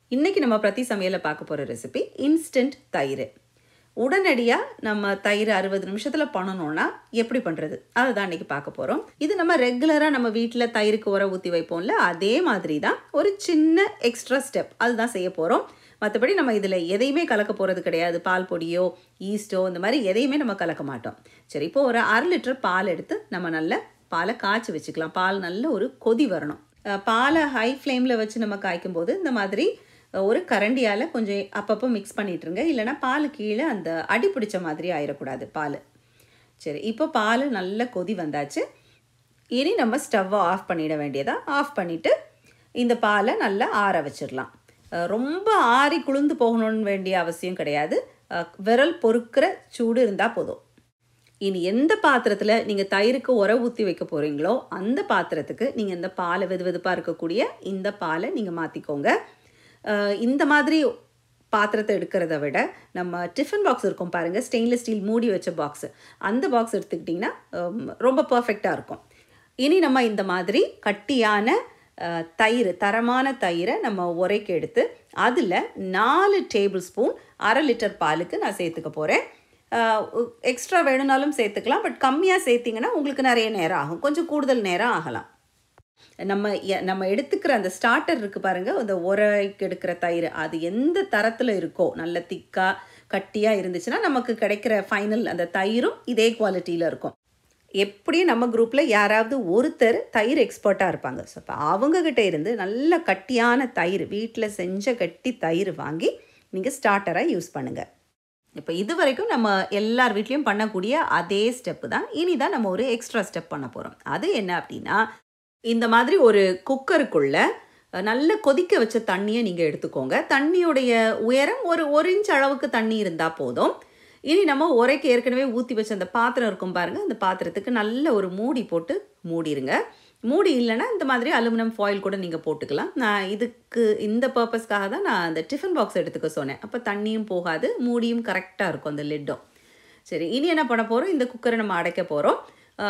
இன்னைக்கு நம்ம பிரதி சமையலில் பார்க்க போகிற ரெசிபி இன்ஸ்டன்ட் தயிர் உடனடியாக நம்ம தயிர் அறுபது நிமிஷத்தில் பண்ணணும்னா எப்படி பண்ணுறது அதை தான் இன்றைக்கி பார்க்க போகிறோம் இது நம்ம ரெகுலராக நம்ம வீட்டில் தயிருக்கு உர ஊற்றி வைப்போம்ல அதே மாதிரி தான் ஒரு சின்ன எக்ஸ்ட்ரா ஸ்டெப் அதுதான் செய்ய போகிறோம் மற்றபடி நம்ம இதில் எதையுமே கலக்க போகிறது கிடையாது பால் பொடியோ ஈஸ்டோ இந்த மாதிரி எதையுமே நம்ம கலக்க மாட்டோம் சரி இப்போ ஒரு அரை லிட்டர் பால் எடுத்து நம்ம நல்ல பாலை காய்ச்சி வச்சுக்கலாம் பால் நல்ல ஒரு கொதி வரணும் அஹ் பாலை ஹை ஃப்ளேமில் வச்சு நம்ம காய்க்கும் போது இந்த மாதிரி ஒரு கரண்டியால் கொஞ்சம் அப்பப்போ மிக்ஸ் பண்ணிட்டுருங்க இல்லைனா பால் கீழே அந்த அடி பிடிச்ச மாதிரி ஆயிடக்கூடாது பால் சரி இப்போ பால் நல்ல கொதி வந்தாச்சு இனி நம்ம ஸ்டவ்வை ஆஃப் பண்ணிட வேண்டியதா ஆஃப் பண்ணிவிட்டு இந்த பாலை நல்லா ஆற வச்சிடலாம் அஹ் ரொம்ப ஆறி குளிர்ந்து போகணும்னு வேண்டிய அவசியம் கிடையாது அஹ் விரல் பொறுக்கிற சூடு இருந்தால் போதும் இனி எந்த பாத்திரத்தில் நீங்கள் தயிருக்கு உர ஊற்றி வைக்க போகிறீங்களோ அந்த பாத்திரத்துக்கு நீங்கள் இந்த பாலை வெது வெதுப்பாக இருக்கக்கூடிய இந்த பாலை நீங்கள் மாற்றிக்கோங்க அஹ் இந்த மாதிரி பாத்திரத்தை எடுக்கிறத விட நம்ம டிஃபன் பாக்ஸ் இருக்கும் பாருங்கள் ஸ்டெயின்லெஸ் ஸ்டீல் மூடி வச்ச பாக்ஸு அந்த பாக்ஸ் எடுத்துக்கிட்டிங்கன்னா ஹம், ரொம்ப பர்ஃபெக்டாக இருக்கும் இனி நம்ம இந்த மாதிரி கட்டியான அஹ், தயிர் தரமான தயிரை நம்ம உரைக்கு எடுத்து அதில் நாலு டேபிள் ஸ்பூன் அரை லிட்டர் பாலுக்கு நான் சேர்த்துக்க போகிறேன் எக்ஸ்ட்ரா வேணும்னாலும் சேர்த்துக்கலாம் பட் கம்மியாக சேர்த்திங்கன்னா உங்களுக்கு நிறைய நேரம் ஆகும் கொஞ்சம் கூடுதல் நேரம் ஆகலாம் நம்ம எ- நம்ம எடுத்துக்கிற அந்த ஸ்டார்டர் இருக்குது பாருங்கள் அந்த உரைக்கு எடுக்கிற தயிர் அது எந்த தரத்தில் இருக்கோ நல்ல திக்காக கட்டியாக இருந்துச்சுன்னா நமக்கு கிடைக்கிற ஃபைனல் அந்த தயிரும் இதே குவாலிட்டியில் இருக்கும் எப்படியும் நம்ம குரூப்பில் யாராவது ஒருத்தர் தயிர் எக்ஸ்பர்ட்டாக இருப்பாங்க ஸோ அப்போ அவங்கக்கிட்ட இருந்து நல்ல கட்டியான தயிர் வீட்டில் செஞ்ச கட்டி தயிர் வாங்கி நீங்கள் ஸ்டார்டராக யூஸ் பண்ணுங்கள் இப்போ இது வரைக்கும் நம்ம எல்லார் வீட்லேயும் பண்ணக்கூடிய அதே ஸ்டெப்பு தான் இனி தான் நம்ம ஒரு எக்ஸ்ட்ரா ஸ்டெப் பண்ண போகிறோம் அது என்ன அப்படின்னா இந்த மாதிரி ஒரு குக்கருக்குள்ள அஹ், நல்ல கொதிக்க வச்ச தண்ணியை நீங்கள் எடுத்துக்கோங்க தண்ணியுடைய உயரம் ஒரு ஒரு இன்ச் அளவுக்கு தண்ணி இருந்தால் போதும் இனி நம்ம உரைக்கு ஏற்கனவே ஊற்றி வச்ச அந்த பாத்திரம் இருக்கும் பாருங்கள் அந்த பாத்திரத்துக்கு நல்ல ஒரு மூடி போட்டு மூடிடுங்க மூடி இல்லைன்னா இந்த மாதிரி அலுமினியம் ஃபாயில் கூட நீங்கள் போட்டுக்கலாம் நான் இதுக்கு இந்த பர்பஸ்க்காக தான் நான் அந்த டிஃபன் பாக்ஸ் எடுத்துக்க சொன்னேன் அப்போ தண்ணியும் போகாது மூடியும் கரெக்டாக இருக்கும் அந்த லிட்டும் சரி இனி என்ன பண்ண போகிறோம் இந்த குக்கரை நம்ம அடைக்க போகிறோம்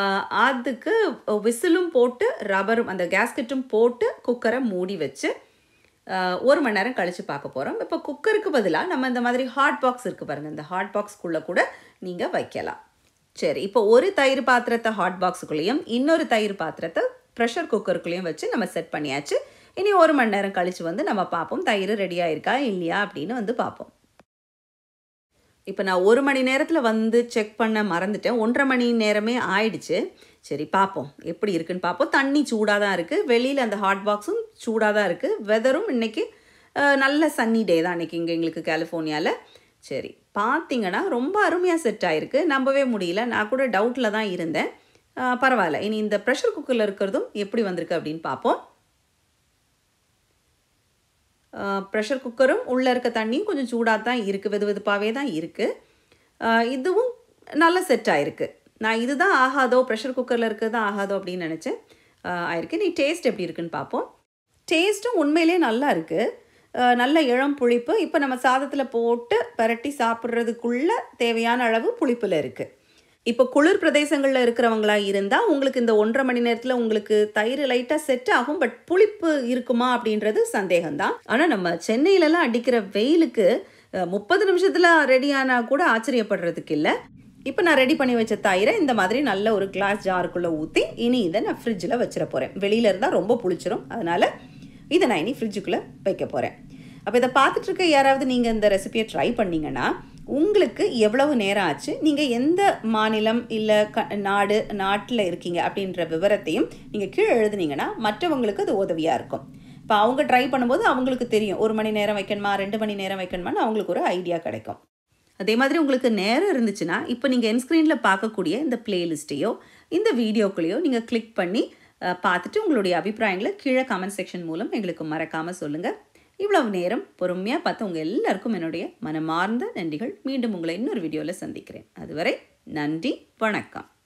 அதுக்கு விசிலும் போட்டு ரப்பரும் அந்த கேஸ்கெட்டும் போட்டு குக்கரை மூடி வச்சு ஆஹ், ஒரு மணி நேரம் கழித்து பார்க்க போகிறோம் இப்போ குக்கருக்கு பதிலாக நம்ம இந்த மாதிரி ஹாட் பாக்ஸ் இருக்குது பாருங்கள் இந்த ஹாட் பாக்ஸ்க்குள்ளே கூட நீங்கள் வைக்கலாம் சரி இப்போ ஒரு தயிர் பாத்திரத்தை ஹாட் பாக்ஸுக்குள்ளேயும் இன்னொரு தயிர் பாத்திரத்தை ப்ரெஷர் குக்கருக்குள்ளேயும் வச்சு நம்ம செட் பண்ணியாச்சு இனி ஒரு மணி நேரம் கழித்து வந்து நம்ம பார்ப்போம் தயிர் ரெடியாக இருக்கா இல்லையா அப்படின்னு வந்து பார்ப்போம் இப்போ நான் ஒரு மணி நேரத்தில் வந்து செக் பண்ண மறந்துட்டேன் ஒன்றரை மணி நேரமே ஆயிடுச்சு சரி பார்ப்போம் எப்படி இருக்குன்னு பார்ப்போம் தண்ணி சூடாக தான் இருக்குது வெளியில் அந்த ஹாட் பாக்ஸும் சூடாக தான் இருக்குது வெதரும் இன்றைக்கி நல்ல சன்னி டே தான் இன்றைக்கி இங்கே எங்களுக்கு கலிஃபோர்னியாவில் சரி பார்த்தீங்கன்னா ரொம்ப அருமையாக செட் ஆயிருக்கு நம்பவே முடியல நான் கூட டவுட்டில் தான் இருந்தேன் அஹ், பரவாயில்ல இனி இந்த ப்ரெஷர் குக்கரில் இருக்கிறதும் எப்படி வந்திருக்கு அப்படின்னு பார்ப்போம் ப்ரெஷர் குக்கரும் உள்ளே இருக்க தண்ணியும் கொஞ்சம் சூடாக தான் இருக்குது வெது வெதுப்பாகவே தான் இருக்குது இதுவும் நல்ல செட் ஆயிருக்கு நான் இதுதான் ஆகாதோ ப்ரெஷர் குக்கரில் இருக்கிறது தான் ஆகாதோ அப்படின்னு நினச்சேன் ஆஹ் ஆயிருக்கு நீ டேஸ்ட் எப்படி இருக்குன்னு பார்ப்போம் டேஸ்ட்டும் உண்மையிலே நல்லா இருக்குது நல்ல இளம் புளிப்பு இப்போ நம்ம சாதத்தில் போட்டு பரட்டி சாப்பிட்றதுக்குள்ள தேவையான அளவு புளிப்பில் இருக்குது இப்போ குளிர் பிரதேசங்களில் இருக்கிறவங்களா இருந்தால் உங்களுக்கு இந்த ஒன்றரை மணி நேரத்தில் உங்களுக்கு தயிர் லைட்டாக செட் ஆகும் பட் புளிப்பு இருக்குமா அப்படின்றது சந்தேகம்தான் ஆனால் நம்ம சென்னையிலலாம் அடிக்கிற வெயிலுக்கு முப்பது நிமிஷத்தில் ரெடியானா கூட ஆச்சரியப்படுறதுக்கு இல்லை இப்போ நான் ரெடி பண்ணி வச்ச தயிரை இந்த மாதிரி நல்ல ஒரு கிளாஸ் ஜாருக்குள்ளே ஊற்றி இனி இதை நான் ஃப்ரிட்ஜில் வச்சிட போகிறேன் வெளியில் இருந்தால் ரொம்ப புளிச்சிரும் அதனால் இதை நான் இனி ஃப்ரிட்ஜுக்குள்ளே வைக்க போகிறேன் அப்போ இதை பார்த்துட்டு இருக்க யாராவது நீங்கள் இந்த ரெசிபியை ட்ரை பண்ணீங்கன்னா உங்களுக்கு எவ்வளவு நேரம் ஆச்சு நீங்கள் எந்த மாநிலம் இல்லை க நாடு நாட்டில் இருக்கீங்க அப்படின்ற விவரத்தையும் நீங்கள் கீழே எழுதுனீங்கன்னா மற்றவங்களுக்கு அது உதவியாக இருக்கும் இப்போ அவங்க ட்ரை பண்ணும்போது அவங்களுக்கு தெரியும் ஒரு மணி நேரம் வைக்கணுமா ரெண்டு மணி நேரம் வைக்கணுமான்னு அவங்களுக்கு ஒரு ஐடியா கிடைக்கும் அதே மாதிரி உங்களுக்கு நேரம் இருந்துச்சுன்னா இப்போ நீங்கள் என் ஸ்க்ரீனில் பார்க்கக்கூடிய இந்த பிளேலிஸ்ட்டையோ இந்த வீடியோக்குள்ளேயோ நீங்கள் கிளிக் பண்ணி அஹ், பார்த்துட்டு உங்களுடைய அபிப்பிராயங்களை கீழே கமெண்ட் செக்ஷன் மூலம் எங்களுக்கு மறக்காமல் சொல்லுங்கள் இவ்வளவு நேரம் பொறுமையாக பார்த்து உங்கள் எல்லாருக்கும் என்னுடைய மனமார்ந்த நன்றிகள் மீண்டும் உங்களை இன்னொரு வீடியோவில் சந்திக்கிறேன் அதுவரை நன்றி வணக்கம்